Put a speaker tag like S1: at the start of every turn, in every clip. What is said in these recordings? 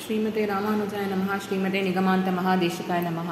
S1: ஸ்ரீமதே ராமானுஜாய நமஹ ஸ்ரீமதே நிகமாந்த மகாதேசிகாய நமஹ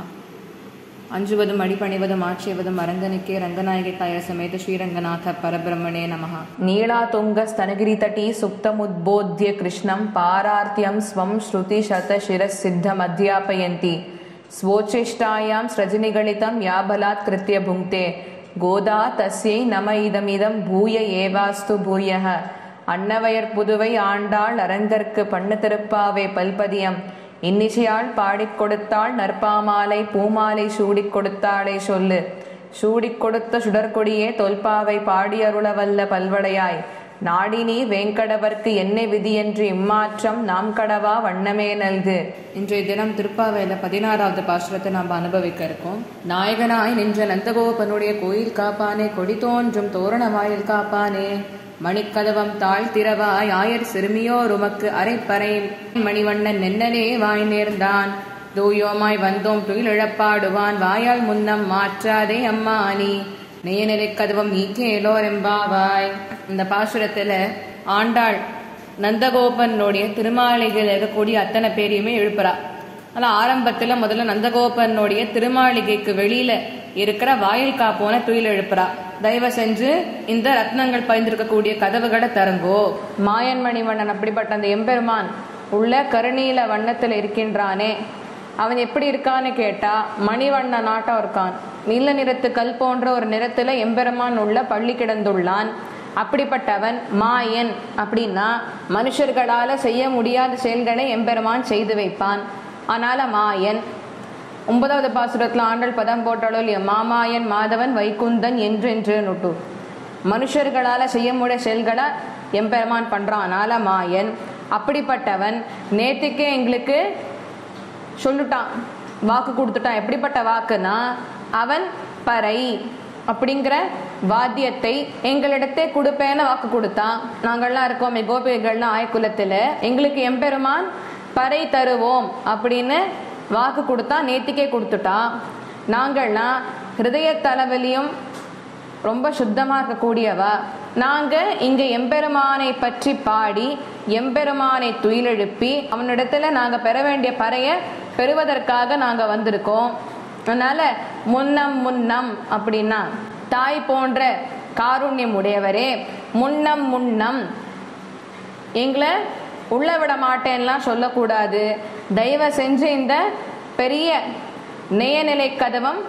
S1: அஞ்சுவதும் அடிபணிவதும் ஆட்சியவதும் அரங்கனுக்கே ரங்கநாயகிகாய சமேத ஸ்ரீரங்கநாத பரபிரம்மணே நமஹ நீளாதுங்க ஸ்தனகிரிதட்டி சுப்தமுத்போத்ய கிருஷ்ணம் பாரார்த்தியம் ஸ்வம் ஸ்ருதி சத சிரஸ் சித்தம் அத்தியாபயந்தி ஸ்வோச்சிஷ்டாயாம் ஸ்ரஜனிகளிதம் யாபலாத் கிருத்திய புங்க்தே கோதா தஸ்யை நம இதமிதம் பூய ஏவாஸ்து பூயः அன்னவயர் புதுவை ஆண்டாள் அரங்கற்கு பண்ணு திருப்பாவே பல்பதியம் இன்னிசையாள் பாடிக் கொடுத்தாள் நற்பாமாலை பூமாலை சூடிக் கொடுத்தாளே சொல்லு சூடிக் கொடுத்த சுடர்கொடியே தொல்பாவை பாடி அருளவல்ல பல்வளையாய் நாடினி வேங்கடவர்க்கு என்ன விதி என்று இம்மாற்றம் நாம் கடவா வண்ணமே நல்கு இன்றைய தினம் திருப்பாவையில பதினாறாவது பாசுரத்தை நாம் அனுபவிக்க இருக்கோம் நாயகனாய் நின்ற நந்தகோபனுடைய கோயில் காப்பானே கொடி தோன்றும் தோரண வாயில் காப்பானே மணிக்கதவம் தாழ் திறவாய் ஆயர் சிறுமியோர் உமக்கு அரைப்பறை மணிவண்ணன் நென்னலே வாய் நேர்ந்தான் தூயோமாய் வந்தோம் துயிலிழப்பாடுவான் வாயால் முன்னம் மாற்றாதே அம்மா நீ நேயநிலை கதவம் நீக்கேலோரெம்பாவாய் இந்த பாசுரத்துல ஆண்டாள் நந்தகோபனுடைய திருமாளிகையில் இருக்கக்கூடிய அத்தனை பேரையுமே எழுப்புறா ஆனால் ஆரம்பத்துல முதல்ல நந்தகோபனுடைய திருமாளிகைக்கு வெளியில இருக்கிற வாயில் காப்போன துயில் எழுப்புறா தயவு செஞ்சு இந்த ரத்னங்கள் பயந்திருக்கக்கூடிய கதவுகளை தருங்கோ மாயன் மணிவண்ணன் அப்படிப்பட்ட அந்த எம்பெருமான் உள்ள கருநீல வண்ணத்துல இருக்கின்றானே அவன் எப்படி இருக்கான்னு கேட்டா மணிவண்ண நாட்டம் இருக்கான் நீல நிறத்து கல் போன்ற ஒரு நிறத்துல எம்பெருமான் உள்ள பள்ளி கிடந்துள்ளான் அப்படிப்பட்டவன் மாயன் அப்படின்னா மனுஷர்களால செய்ய முடியாத செயல்களை எம்பெருமான் செய்து வைப்பான் ஆனால மாயன் ஒன்பதாவது பாசுரத்துல ஆண்டல் பதம் போட்டாலோ இல்லையா மாமாயன் மாதவன் வைகுந்தன் என்று என்று நொட்டு மனுஷர்களால செய்ய முடிய செயல்களை எம்பெருமான் பண்றான் அதனால மாயன் அப்படிப்பட்டவன் நேத்துக்கே எங்களுக்கு சொல்லிட்டான் வாக்கு கொடுத்துட்டான் எப்படிப்பட்ட வாக்குனா அவன் பறை அப்படிங்கிற வாத்தியத்தை எங்களிடத்தே கொடுப்பேன்னு வாக்கு கொடுத்தான் நாங்கள்லாம் இருக்கோமே கோபிகைகள்லாம் ஆயக்குலத்துல எங்களுக்கு எம்பெருமான் பறை தருவோம் அப்படின்னு வாக்கு கொடுத்தா நேத்திக்கே கொடுத்துட்டான் நாங்கள்லாம் ஹிருதய தலைவலியும் ரொம்ப சுத்தமா இருக்கக்கூடியவா நாங்க இங்க எம்பெருமானை பற்றி பாடி எம்பெருமானை துயிலெழுப்பி அவனிடத்துல நாங்க பெற வேண்டிய பறைய பெறுவதற்காக நாங்க வந்திருக்கோம் அதனால முன்னம் முன்னம் அப்படின்னா தாய் போன்ற காருண்யம் உடையவரே முன்னம் முன்னம் எங்களை உள்ள விட மாட்டேன்லாம் சொல்லக்கூடாது தயவு செஞ்சு இந்த பெரிய நேயநிலை கதவம்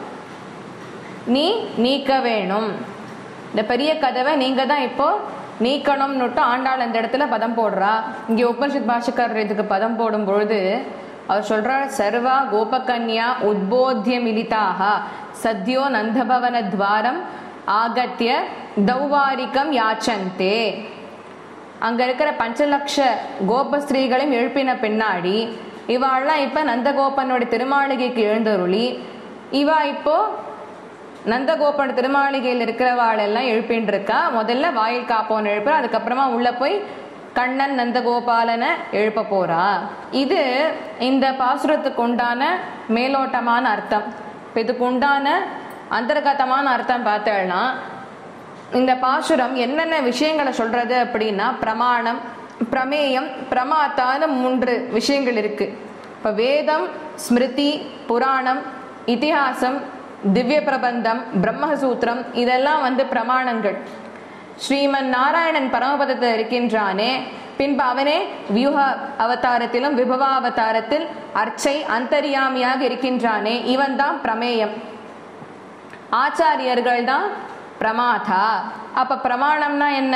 S1: நீ நீக்க வேணும் இந்த பெரிய கதவை நீங்க தான் இப்போ நீக்கணும்னுட்டு ஆண்டாள் அந்த இடத்துல பதம் போடுறா இங்கே உபனிஷத் பாஷக்காரர் இதுக்கு பதம் போடும் பொழுது அவர் சொல்றார் சர்வா கோபகன்யா உத்போத்திய மிலிதாக சத்யோ நந்தபவன துவாரம் ஆகத்திய தௌவாரிகம் யாச்சந்தே அங்க இருக்கிற பஞ்சலக்ஷ கோபஸ்திரீகளையும் எழுப்பின பின்னாடி இவாள்லாம் இப்ப நந்தகோபனோட திருமாளிகைக்கு எழுந்தருளி இவா இப்போ நந்தகோபன் திருமாளிகையில் இருக்கிறவாள் எல்லாம் எழுப்பின்னு இருக்கா முதல்ல வாயில் காப்போன்னு எழுப்புற அதுக்கப்புறமா உள்ள போய் கண்ணன் நந்தகோபாலனை எழுப்ப போறா இது இந்த பாசுரத்துக்கு உண்டான மேலோட்டமான அர்த்தம் இப்ப இதுக்கு உண்டான அந்தர்கதமான அர்த்தம் பார்த்தேன்னா இந்த பாசுரம் என்னென்ன விஷயங்களை சொல்றது அப்படின்னா பிரமாணம் பிரமேயம் பிரமாத்தான மூன்று விஷயங்கள் இருக்கு இப்ப வேதம் ஸ்மிருதி புராணம் இதிகாசம் திவ்ய பிரபந்தம் பிரம்மசூத்திரம் இதெல்லாம் வந்து பிரமாணங்கள் ஸ்ரீமன் நாராயணன் பரமபதத்தில் இருக்கின்றானே பின்பு அவனே வியூக அவதாரத்திலும் விபவா அவதாரத்தில் அர்ச்சை அந்தரியாமியாக இருக்கின்றானே இவன் தான் பிரமேயம் ஆச்சாரியர்கள் தான் பிரமாதா அப்ப பிரமாணம்னா என்ன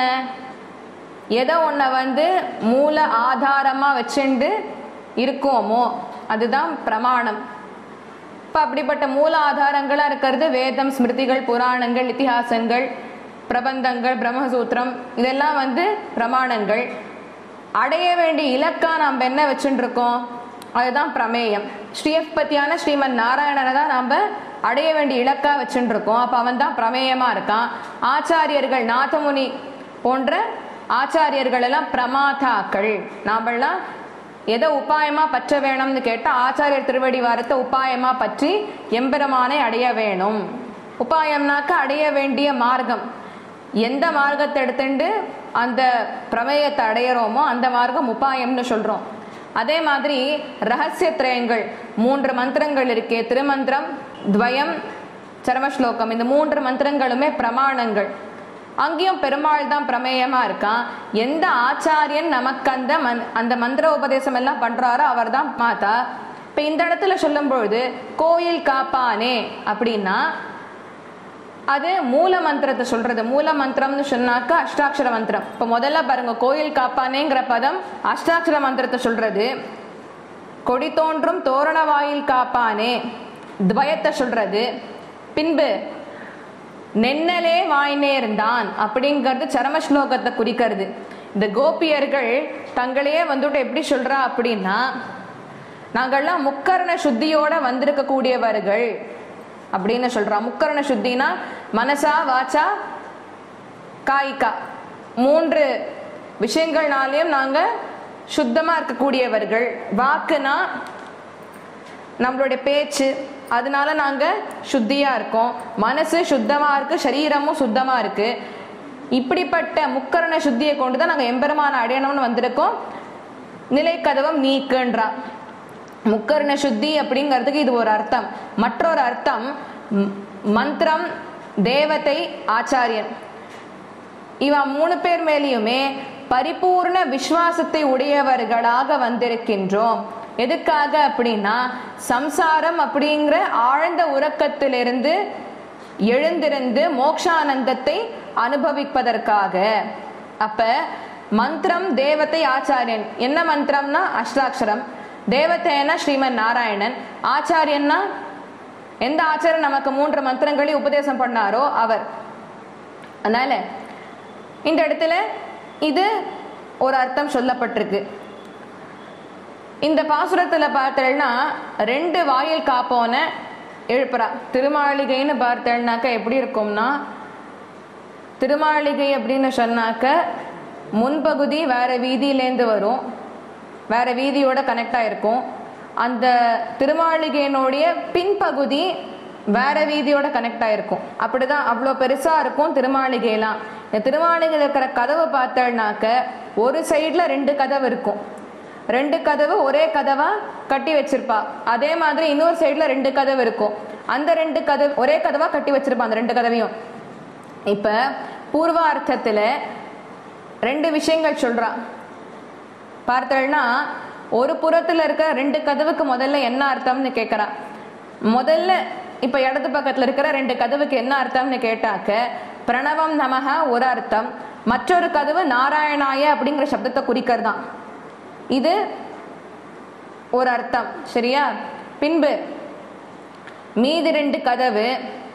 S1: எதை ஒன்ன வந்து மூல ஆதாரமா வச்சுண்டு இருக்கோமோ அதுதான் பிரமாணம் இப்ப அப்படிப்பட்ட மூல ஆதாரங்களா இருக்கிறது வேதம் ஸ்மிருதிகள் புராணங்கள் இத்திஹாசங்கள் பிரபந்தங்கள் பிரம்மசூத்திரம் இதெல்லாம் வந்து பிரமாணங்கள் அடைய வேண்டிய இலக்கா நாம் என்ன வச்சுட்டு இருக்கோம் அதுதான் பிரமேயம் ஸ்ரீயப்பத்தியான ஸ்ரீமன் நாராயணனை தான் நாம அடைய வேண்டிய இலக்கா வச்சுட்டு இருக்கோம் அப்ப அவன் தான் பிரமேயமா இருக்கான் ஆச்சாரியர்கள் நாதமுனி போன்ற ஆச்சாரியர்கள் எல்லாம் பிரமாதாக்கள் நாமெல்லாம் எதை உபாயமா பற்ற வேணும்னு கேட்டா ஆச்சாரியர் திருவடி வாரத்தை உபாயமா பற்றி எம்பெருமானை அடைய வேணும் உபாயம்னாக்க அடைய வேண்டிய மார்க்கம் எந்த மார்க்கத்தை எடுத்துட்டு அந்த பிரமேயத்தை அடையிறோமோ அந்த மார்க்கம் உபாயம்னு சொல்றோம் அதே மாதிரி ரகசிய திரயங்கள் மூன்று மந்திரங்கள் இருக்கே திருமந்திரம் துவயம் சரமஸ்லோகம் இந்த மூன்று மந்திரங்களுமே பிரமாணங்கள் அங்கேயும் பெருமாள் தான் பிரமேயமா இருக்கான் எந்த ஆச்சாரியன் நமக்கு அந்த மந் அந்த மந்திர உபதேசம் எல்லாம் பண்றாரோ அவர் தான் மாதா இப்ப இந்த இடத்துல சொல்லும் பொழுது கோயில் காப்பானே அப்படின்னா அது மூல மந்திரத்தை சொல்றது மூல மந்திரம்னு சொன்னாக்க அஷ்டாட்சர மந்திரம் இப்ப முதல்ல பாருங்க கோயில் காப்பானேங்கிற பதம் அஷ்டாட்சர மந்திரத்தை சொல்றது கொடி தோன்றும் தோரண வாயில் காப்பானே துவயத்தை சொல்றது பின்பு நென்னலே வாய்நேர்ந்தான் அப்படிங்கிறது சரம ஸ்லோகத்தை குறிக்கிறது இந்த கோபியர்கள் தங்களையே வந்துட்டு எப்படி சொல்றா அப்படின்னா நாங்கள்லாம் முக்கரண சுத்தியோட வந்திருக்க கூடியவர்கள் அப்படின்னு சொல்றா முக்கரண சுத்தினா மனசா வாச்சா காய்கா மூன்று விஷயங்கள்னாலையும் நாங்க சுத்தமா இருக்கக்கூடியவர்கள் வாக்குனா நம்மளுடைய பேச்சு அதனால நாங்க சுத்தியா இருக்கோம் மனசு சுத்தமா இருக்கு சரீரமும் சுத்தமா இருக்கு இப்படிப்பட்ட முக்கரண சுத்தியை கொண்டு தான் நாங்க எம்பெருமான அடையணும்னு வந்திருக்கோம் நிலைக்கதவம் நீக்குன்றா முக்கரண சுத்தி அப்படிங்கிறதுக்கு இது ஒரு அர்த்தம் மற்றொரு அர்த்தம் ம், மந்திரம் தேவதை ஆச்சாரியன் இவன் மூணு பேர் மேலேயுமே பரிபூர்ண விசுவாசத்தை உடையவர்களாக வந்திருக்கின்றோம் எதுக்காக அப்படின்னா சம்சாரம் அப்படிங்கிற ஆழ்ந்த உறக்கத்திலிருந்து எழுந்திருந்து மோக்ஷானந்தத்தை அனுபவிப்பதற்காக அப்ப மந்திரம் தேவதை ஆச்சாரியன் என்ன மந்திரம்னா அஷ்டாட்சரம் தேவதைனா ஸ்ரீமன் நாராயணன் ஆச்சாரியன்னா எந்த ஆச்சாரியன் நமக்கு மூன்று மந்திரங்களை உபதேசம் பண்ணாரோ அவர் அதனால இந்த இடத்துல இது ஒரு அர்த்தம் சொல்லப்பட்டிருக்கு இந்த பாசுரத்துல பார்த்தேன்னா ரெண்டு வாயில் காப்போன எழுப்புறா திருமாளிகைன்னு பார்த்தேன்னாக்க எப்படி இருக்கும்னா திருமாளிகை அப்படின்னு சொன்னாக்க முன்பகுதி வேற வீதியிலேருந்து வரும் வேற வீதியோட கனெக்ட் ஆயிருக்கும் அந்த திருமாளிகையினுடைய பின்பகுதி வேற வீதியோட கனெக்ட் ஆயிருக்கும் அப்படிதான் அவ்வளோ பெருசா இருக்கும் திருமாளிகையெல்லாம் இந்த திருமாளிகையில் இருக்கிற கதவை பார்த்தேன்னாக்க ஒரு சைடுல ரெண்டு கதவு இருக்கும் ரெண்டு கதவு ஒரே கதவா கட்டி வச்சிருப்பா அதே மாதிரி இன்னொரு சைடுல ரெண்டு கதவு இருக்கும் அந்த ரெண்டு கதவு ஒரே கதவா கட்டி வச்சிருப்பா அந்த ரெண்டு கதவையும் இப்ப பூர்வார்த்தத்துல ரெண்டு விஷயங்கள் சொல்றா பார்த்தேன்னா ஒரு புறத்துல இருக்க ரெண்டு கதவுக்கு முதல்ல என்ன அர்த்தம்னு கேட்கறா முதல்ல இப்ப இடது பக்கத்துல இருக்கிற ரெண்டு கதவுக்கு என்ன அர்த்தம்னு கேட்டாக்க பிரணவம் நமக ஒரு அர்த்தம் மற்றொரு கதவு நாராயணாய அப்படிங்கிற சப்தத்தை குறிக்கிறதாம் இது ஒரு அர்த்தம் சரியா பின்பு மீதி ரெண்டு கதவு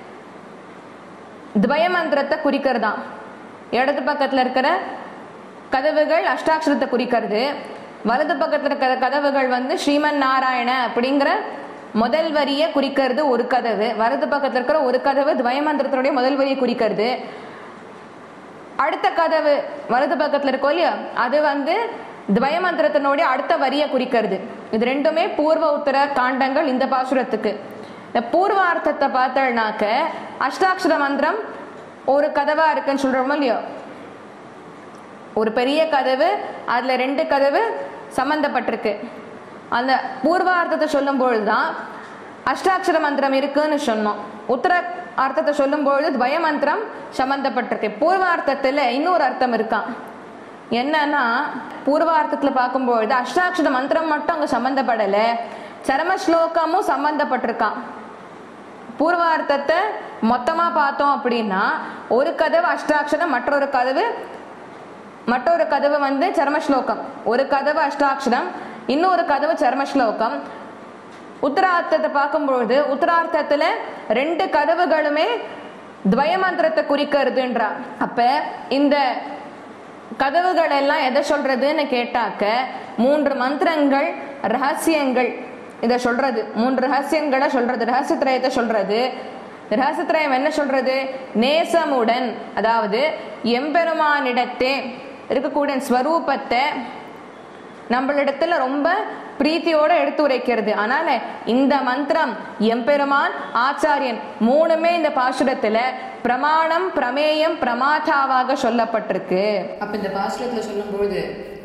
S1: துவய மந்திரத்தை குறிக்கிறதாம் இடது பக்கத்துல இருக்கிற கதவுகள் அஷ்டாட்சரத்தை குறிக்கிறது வலது பக்கத்துல இருக்கிற கதவுகள் வந்து ஸ்ரீமன் நாராயண அப்படிங்கிற முதல் வரியை குறிக்கிறது ஒரு கதவு வலது பக்கத்துல இருக்கிற ஒரு கதவு துவய மந்திரத்தினுடைய முதல் வரியை குறிக்கிறது அடுத்த கதவு வலது பக்கத்துல இருக்கோ இல்லையா அது வந்து துவய மந்திரத்தினுடைய அடுத்த வரியை குறிக்கிறது இது ரெண்டுமே பூர்வ உத்தர காண்டங்கள் இந்த பாசுரத்துக்கு இந்த பூர்வ அர்த்தத்தை பார்த்தோம்னாக்க அஷ்டாட்சர மந்திரம் ஒரு கதவா இருக்குன்னு சொல்றோமோ இல்லையோ ஒரு பெரிய கதவு அதுல ரெண்டு கதவு சம்பந்தப்பட்டிருக்கு அந்த பூர்வார்த்தத்தை சொல்லும் பொழுதுதான் அஷ்டாட்சர மந்திரம் இருக்குன்னு சொன்னோம் உத்தர அர்த்தத்தை சொல்லும் பொழுது துவய மந்திரம் சம்பந்தப்பட்டிருக்கு பூர்வார்த்தத்துல இன்னொரு அர்த்தம் இருக்கான் என்னன்னா பூர்வார்த்தத்துல பார்க்கும்பொழுது அஷ்டாட்சர மந்திரம் மட்டும் அங்க சம்பந்தப்படல சரம ஸ்லோகமும் சம்பந்தப்பட்டிருக்கான் பூர்வார்த்தத்தை மொத்தமா பார்த்தோம் அப்படின்னா ஒரு கதவு அஷ்டாட்சரம் மற்றொரு கதவு மற்றொரு கதவு வந்து சர்ம ஸ்லோகம் ஒரு கதவு அஷ்டாட்சரம் இன்னொரு கதவு சர்ம ஸ்லோகம் உத்தரார்த்தத்தை பார்க்கும்பொழுது உத்தரார்த்தத்துல ரெண்டு கதவுகளுமே துவய மந்திரத்தை குறிக்கிறதுன்றா அப்ப இந்த கதவுகள் எல்லாம் எதை சொல்றதுன்னு கேட்டாக்க மூன்று மந்திரங்கள் ரகசியங்கள் இதை சொல்றது மூன்று ரகசியங்களை சொல்றது ரகசியத்திரயத்தை சொல்றது ரகசியத்திரயம் என்ன சொல்றது நேசமுடன் அதாவது எம்பெருமானிடத்தே இருக்கக்கூடிய ஸ்வரூபத்தை நம்மளிடத்துல ரொம்ப பிரீத்தியோட எடுத்து உரைக்கிறது அதனால இந்த மந்திரம் எம்பெருமான் ஆச்சாரியன் மூணுமே இந்த பாசுரத்துல பிரமாணம் பிரமேயம் பிரமாதாவாக சொல்லப்பட்டிருக்கு
S2: அப்ப இந்த பாசுரத்துல சொல்லும்பொழுது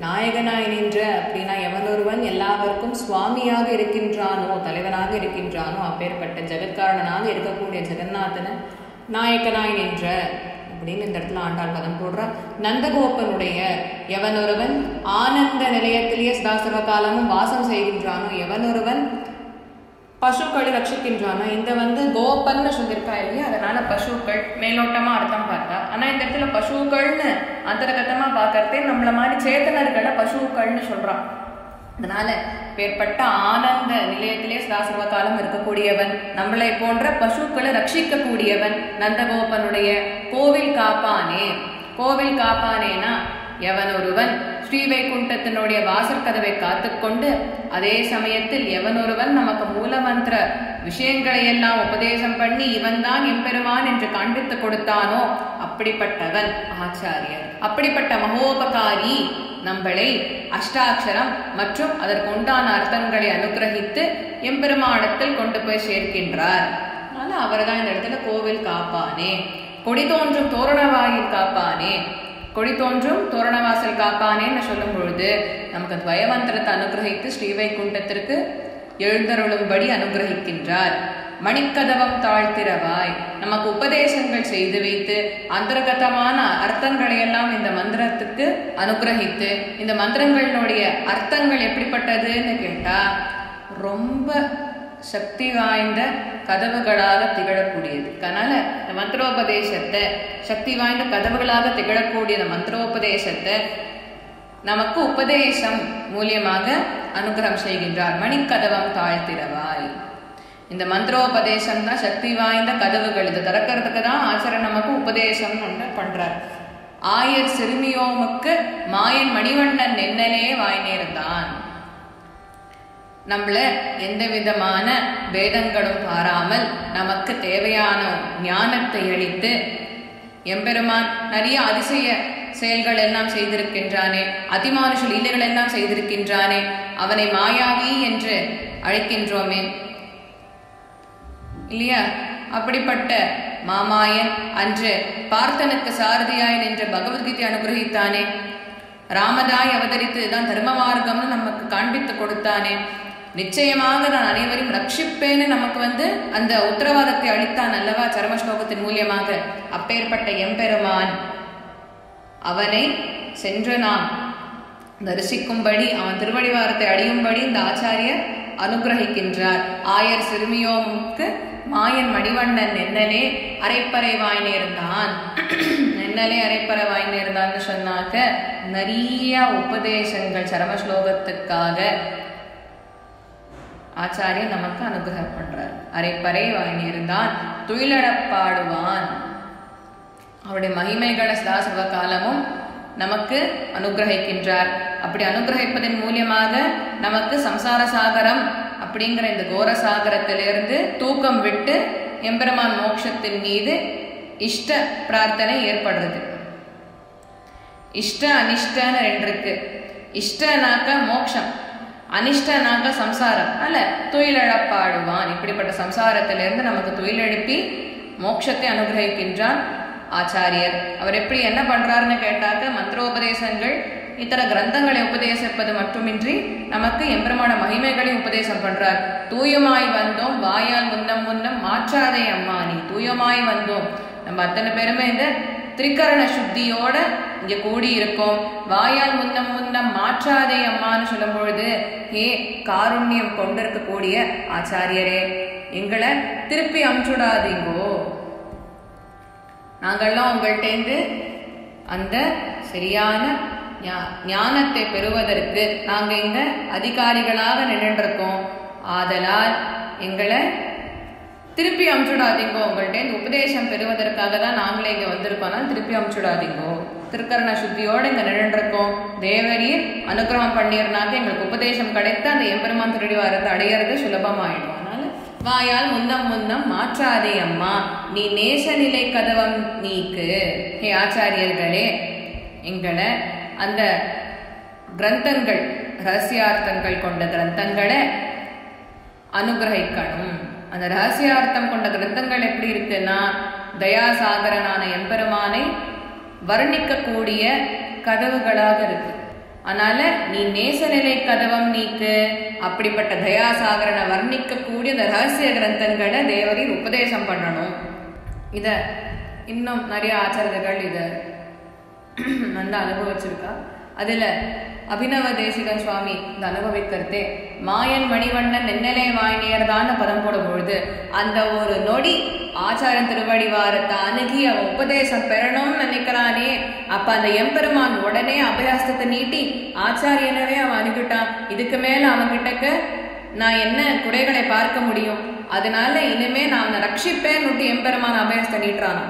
S1: நாயகனாய் நின்ற அப்படின்னா எவனொருவன் எல்லாவருக்கும் சுவாமியாக இருக்கின்றானோ தலைவனாக இருக்கின்றானோ அப்பேற்பட்ட ஜெகத்காரணனாக இருக்கக்கூடிய ஜெகநாதனை நாயகனாய் நின்ற அப்படின்னு இந்த இடத்துல ஆண்டாள் பதம் போடுறார் நந்தகோபனுடைய எவனொருவன் ஆனந்த நிலையத்திலேயே சதாசர்வ காலமும் வாசம் செய்கின்றானோ எவனொருவன் பசுக்களை ரட்சிக்கின்றானோ இந்த வந்து கோபன்னு சொல்லியிருக்கா இல்லையா அதனால பசுக்கள் மேலோட்டமா அர்த்தம் பார்த்தா ஆனா இந்த இடத்துல பசுக்கள்னு அந்தரகத்தமா பார்க்கறதே நம்மள மாதிரி சேத்தனர்களை பசுக்கள்னு சொல்றான் அதனால பேர்பட்ட ஆனந்த நிலையத்திலே சதாசர்வ காலம் இருக்கக்கூடியவன் நம்மளை போன்ற பசுக்களை ரட்சிக்கக்கூடியவன் நந்தகோபனுடைய கோவில் காப்பானே கோவில் காப்பானேனா எவனொருவன் ஸ்ரீவைகுண்டத்தினுடைய வாசற்கதவை காத்துக்கொண்டு அதே சமயத்தில் எவனொருவன் நமக்கு மூலமந்திர விஷயங்களை எல்லாம் உபதேசம் பண்ணி இவன்தான் எம்பெருமான் என்று காண்பித்து கொடுத்தானோ அப்படிப்பட்டவன் ஆச்சாரியர் அப்படிப்பட்ட மகோபகாரி நம்மளை அஷ்டாட்சரம் மற்றும் அதற்கு உண்டான அர்த்தங்களை அனுகிரகித்து எம்பெருமானத்தில் கொண்டு போய் சேர்க்கின்றார் அதனால அவர் தான் இந்த இடத்துல கோவில் காப்பானே கொடி தோன்றும் தோரணவாயில் காப்பானே கொடி தோன்றும் தோரணவாசல் காப்பானேன்னு சொல்லும் பொழுது நமக்கு துவயமந்திரத்தை அனுகிரகித்து ஸ்ரீவைகுண்டத்திற்கு எழுந்தருளும்படி அனுகிரகிக்கின்றார் மணிக்கதவம் தாழ்த்திரவாய் நமக்கு உபதேசங்கள் செய்து வைத்து அந்தர்கதமான அர்த்தங்களை எல்லாம் இந்த மந்திரத்துக்கு அனுகிரகித்து இந்த மந்திரங்களினுடைய அர்த்தங்கள் எப்படிப்பட்டதுன்னு கேட்டா ரொம்ப சக்தி வாய்ந்த கதவுகளாக திகழக்கூடியது அதனால இந்த மந்திரோபதேசத்தை சக்தி வாய்ந்த கதவுகளாக திகழக்கூடிய இந்த மந்திரோபதேசத்தை நமக்கு உபதேசம் மூலியமாக அனுகிரகம் செய்கின்றார் மணிக்கதவம் தாழ்த்திரவாய் இந்த மந்திரோபதேசம் தான் சக்தி வாய்ந்த கதவுகள் இது திறக்கிறதுக்கு தான் ஆச்சாரன் நமக்கு உபதேசம் ஒன்று பண்றார் ஆயர் சிறுமியோமுக்கு மாயன் மணிவண்ணன் என்னனே வாய் நேர்ந்தான் நம்மள எந்த விதமான பேதங்களும் பாராமல் நமக்கு தேவையான ஞானத்தை அளித்து எம்பெருமான் நிறைய அதிசய செயல்கள் எல்லாம் செய்திருக்கின்றானே அதிமானுஷ லீலைகள் எல்லாம் செய்திருக்கின்றானே அவனை மாயாவி என்று அழைக்கின்றோமே இல்லையா அப்படிப்பட்ட மாமாயன் அன்று பார்த்தனுக்கு சாரதியாய் நின்ற பகவத்கீதை அனுகிரகித்தானே ராமதாய் அவதரித்து தான் தர்ம மார்க்கம்னு நமக்கு காண்பித்து கொடுத்தானே நிச்சயமாக நான் அனைவரையும் ரட்சிப்பேன்னு நமக்கு வந்து அந்த உத்தரவாதத்தை அளித்தான் அல்லவா சரம ஸ்லோகத்தின் மூலியமாக அப்பேற்பட்ட எம்பெருமான் அவனை சென்று நாம் தரிசிக்கும்படி அவன் திருவடிவாரத்தை அடையும்படி இந்த ஆச்சாரியர் அனுகிரகிக்கின்றார் ஆயர் சிறுமியோமுக்கு மாயன் மணிவண்ணன் நென்னலே அரைப்பறை வாய் நேர்ந்தான் நென்னலே அரைப்பறை வாய் நேர்ந்தான்னு சொன்னாக்க நிறைய உபதேசங்கள் சரம ஸ்லோகத்துக்காக ஆச்சாரியர் நமக்கு அனுகிரகம் பண்றார் அரைப்பறை வாய் நேர்ந்தான் துயிலடப்பாடுவான் அவருடைய மகிமைகளை சதா சர்வ காலமும் நமக்கு அனுகிரகிக்கின்றார் அப்படி அனுகிரகிப்பதன் மூலியமாக நமக்கு சம்சார சாகரம் அப்படிங்கிற இந்த கோர சாகரத்திலிருந்து தூக்கம் விட்டு எம்பெருமான் மோட்சத்தின் மீது இஷ்ட பிரார்த்தனை ஏற்படுறது இஷ்ட அனிஷ்டன்னு ரெண்டு இருக்கு இஷ்டனாக்க மோட்சம் அனிஷ்டனாக்க சம்சாரம் அல்ல துயிலழப்பாடுவான் இப்படிப்பட்ட சம்சாரத்திலிருந்து நமக்கு துயிலெழுப்பி மோட்சத்தை அனுகிரகிக்கின்றான் ஆச்சாரியர் அவர் எப்படி என்ன பண்றாருன்னு கேட்டாக்க மந்திரோபதேசங்கள் இத்தர கிரந்தங்களை உபதேசிப்பது மட்டுமின்றி நமக்கு எம்பெருமான மகிமைகளை உபதேசம் பண்றார் தூயமாய் வந்தோம் வாயால் முன்னம் முன்னம் மாற்றாதே அம்மா நீ தூயமாய் வந்தோம் நம்ம அத்தனை பேருமே இந்த திரிகரண சுத்தியோட இங்க கூடி இருக்கோம் வாயால் முன்னம் முன்னம் மாற்றாதே அம்மான்னு சொல்லும் பொழுது ஏ காருண்யம் கொண்டிருக்கக்கூடிய ஆச்சாரியரே எங்களை திருப்பி அமுச்சுடாதீங்கோ நாங்கள்லாம் உங்கள்கிட்டேருந்து அந்த சரியான ஞா- ஞானத்தை பெறுவதற்கு நாங்கள் இங்க அதிகாரிகளாக நின்றுருக்கோம் ஆதலால் எங்களை திருப்பி அமுச்சுடாதீங்கோ உங்கள்கிட்ட உபதேசம் பெறுவதற்காக தான் நாங்களே இங்கே வந்திருக்கோம்னா திருப்பி அமுச்சுடாதீங்கோ திருக்கரண சுத்தியோட இங்கே நின்றுருக்கோம் தேவரீர் அனுகிரகம் பண்ணியிருந்தாக்க எங்களுக்கு உபதேசம் கிடைத்து அந்த எம்பெருமான் திருடி வரத்தை அடையிறது சுலபமாயிடும் அதனால வாயால் முன்னம் முன்னம் மாற்றாதே அம்மா நீ நேசநிலை கதவம் நீக்கு ஹே ஆச்சாரியர்களே எங்களை அந்த கிரந்தங்கள் ரகசியார்த்தங்கள் கொண்ட கிரந்தங்களை அனுகிரகிக்கணும் அந்த ரகசியார்த்தம் கொண்ட கிரந்தங்கள் எப்படி இருக்குன்னா தயாசாகரனான எம்பெருமானை வர்ணிக்கக்கூடிய கதவுகளாக இருக்கு அதனால நீ நேசநிலை கதவம் நீக்கு அப்படிப்பட்ட தயாசாகரனை வர்ணிக்கக்கூடிய இந்த ரகசிய கிரந்தங்களை தேவரீர் உபதேசம் பண்ணணும் இத இன்னும் நிறைய ஆச்சாரியர்கள் இத வந்து அனுபவிச்சிருக்கா அதுல அபினவ தேசிகன் சுவாமி இந்த அனுபவிக்கிறதே மாயன் மணிவண்ணன் நென்னலே வாய்நேர்தான பதம் போடும் பொழுது அந்த ஒரு நொடி ஆச்சாரன் திருவடிவாரத்தை அணுகி அவன் உபதேசம் பெறணும்னு நினைக்கிறானே அப்ப அந்த எம்பெருமான் உடனே அபயாஸ்தத்தை நீட்டி ஆச்சாரியனவே அவன் அணுகிட்டான் இதுக்கு மேல அவன் கிட்டக்க நான் என்ன குறைகளை பார்க்க முடியும் அதனால இனிமே நான் அவனை ரட்சிப்பேன் விட்டு எம்பெருமான் அபயாஸ்தை நீட்டுறான்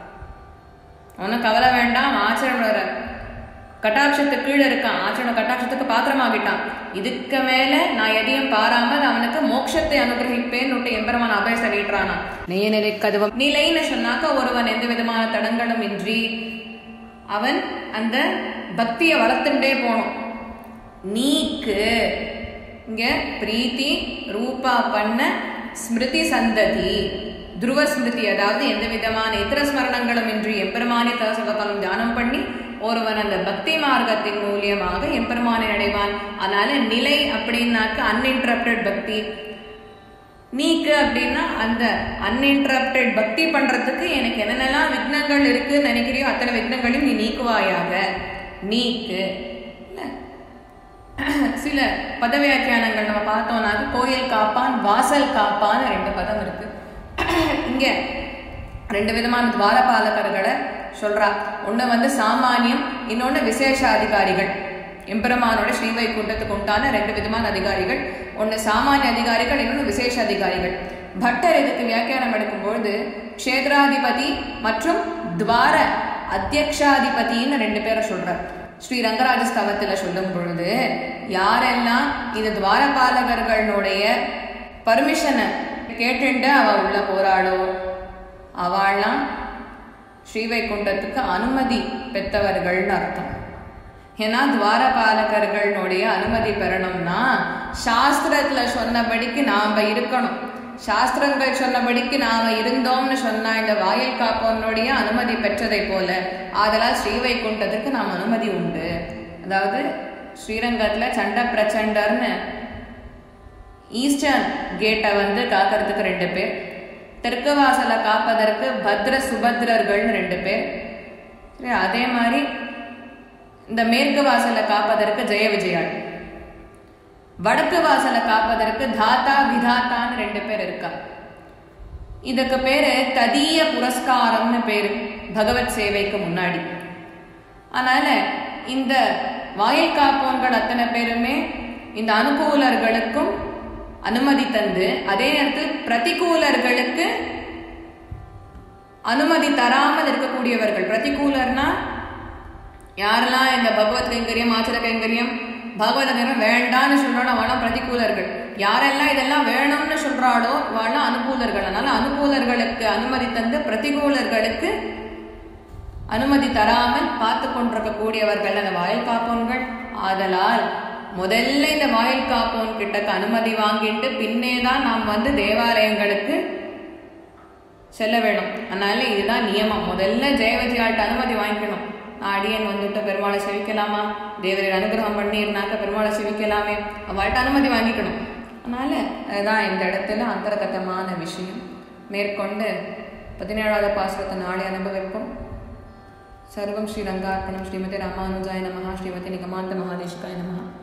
S1: ஒன்னும் கவலை வேண்டாம் ஆச்சரணோட கட்டாட்சத்துக்கு கீழே இருக்கான் ஆச்சரண கட்டாட்சத்துக்கு பாத்திரமாகிட்டான் இதுக்கு மேல நான் எதையும் பாராமல் அவனுக்கு மோட்சத்தை அனுகிரகிப்பேன் விட்டு எம்பெருமான் அபயச நீட்டுறானா நெய்யநிலை கதவம் நிலைன்னு சொன்னாக்க ஒருவன் எந்த விதமான தடங்களும் இன்றி அவன் அந்த பக்தியை வளர்த்துட்டே போனோம் நீக்கு இங்க பிரீத்தி ரூபா பண்ண ஸ்மிருதி சந்ததி துருவ ஸ்மிருதி அதாவது எந்த விதமான இத்தர ஸ்மரணங்களும் இன்றி எம்பெருமானை தசவகாலம் தியானம் பண்ணி ஒருவன் அந்த பக்தி மார்க்கத்தின் மூலியமாக எம்பெருமானை அடைவான் அதனால நிலை அப்படின்னாக்க அன்இன்டரப்டட் பக்தி நீக்கு அப்படின்னா அந்த அன்இன்டரப்டட் பக்தி பண்றதுக்கு எனக்கு என்னென்னலாம் விக்னங்கள் இருக்குன்னு நினைக்கிறியோ அத்தனை விக்னங்களையும் நீ நீக்குவாயாக நீக்கு இல்ல சில பத வியாக்கியானங்கள் நம்ம பார்த்தோம்னாக்க கோயில் காப்பான் வாசல் காப்பான்னு ரெண்டு பதம் இருக்கு இங்க ரெண்டு விதமான துவாரபாலகர்களை சொல்றா ஒண்ணு வந்து சாமானியம் இன்னொன்னு விசேஷ அதிகாரிகள் எம்பெருமானோட ஸ்ரீவைகுண்டத்துக்கு உண்டான ரெண்டு விதமான அதிகாரிகள் ஒன்று சாமானிய அதிகாரிகள் இன்னொன்று விசேஷ அதிகாரிகள் பட்டர் இதுக்கு வியாக்கியானம் எடுக்கும்பொழுது க்ஷேத்ராதிபதி மற்றும் துவார அத்தியக்ஷாதிபதின்னு ரெண்டு பேரை சொல்றார் ஸ்ரீ ரங்கராஜ ஸ்தவத்தில் சொல்லும் பொழுது யாரெல்லாம் இந்த துவாரபாலகர்களுடைய பர்மிஷனை கேட்டுண்டு அவ உள்ள போறாளோ அவள்லாம் ஸ்ரீவைகுண்டத்துக்கு அனுமதி பெற்றவர்கள்னு அர்த்தம் ஏன்னா துவாரபாலகர்களுடைய அனுமதி பெறணும்னா சாஸ்திரத்துல சொன்னபடிக்கு நாம இருக்கணும் சாஸ்திரங்கள் சொன்னபடிக்கு நாம இருந்தோம்னு சொன்னா இந்த வாயில் காப்பவனுடைய அனுமதி பெற்றதை போல ஆதலால் ஸ்ரீவைகுண்டத்துக்கு நாம் அனுமதி உண்டு அதாவது ஸ்ரீரங்கத்துல சண்ட பிரச்சண்டர்னு ஈஸ்டர்ன் கேட்டை வந்து காக்கிறதுக்கு ரெண்டு பேர் தெற்கு வாசலை காப்பதற்கு பத்ர சுபத்ரர்கள்னு ரெண்டு பேர் சரி அதே மாதிரி இந்த மேற்கு வாசலை காப்பதற்கு ஜெய விஜயாள் வடக்கு வாசலை காப்பதற்கு தாத்தா விதாத்தான்னு ரெண்டு பேர் இருக்கா இதுக்கு பேரு ததீய புரஸ்காரம்னு பேரு பகவத் சேவைக்கு முன்னாடி அதனால இந்த வாயில் காப்போன்கள் அத்தனை பேருமே இந்த அனுகூலர்களுக்கும் அனுமதி தந்து அதே நேரத்தில் பிரதிகூலர்களுக்கு அனுமதி தராமல் இருக்கக்கூடியவர்கள் பிரதிகூலர்னா யாரெல்லாம் இந்த பகவத் கைங்கரியம் ஆச்சர கைங்கரியம் பகவத் கைங்கரியம் வேண்டான்னு சொல்றாளோ அவெல்லாம் பிரதிகூலர்கள் யாரெல்லாம் இதெல்லாம் வேணும்னு சொல்றாளோ அவெல்லாம் அனுகூலர்கள் அதனால அனுகூலர்களுக்கு அனுமதி தந்து பிரதிகூலர்களுக்கு அனுமதி தராமல் பார்த்து கொண்டிருக்கக்கூடியவர்கள் அந்த வாயில் காப்போன்கள் ஆதலால் முதல்ல இந்த வாயில் காப்போன் கிட்டக்கு அனுமதி வாங்கிட்டு பின்னே தான் நாம் வந்து தேவாலயங்களுக்கு செல்ல வேணும் அதனால இதுதான் நியமம் முதல்ல ஜெயவதியாள்கிட்ட அனுமதி வாங்கிக்கணும் அடியன் வந்துட்டு பெருமாளை செவிக்கலாமா தேவரீர் அனுகிரகம் பண்ணியிருந்தாக்க பெருமாளை செவிக்கலாமே அவள்கிட்ட அனுமதி வாங்கிக்கணும் அதனால அதுதான் இந்த இடத்துல அந்தர்கதமான விஷயம் மேற்கொண்டு பதினேழாவது பாசுரத்தை நாளை அனுபவிப்போம் சர்வம் ஸ்ரீ ரங்கார்ப்பணம் ஸ்ரீமதி ராமானுஜாய நமஹா ஸ்ரீமதி நிகமாந்த மகாதேஷ்காய நமஹா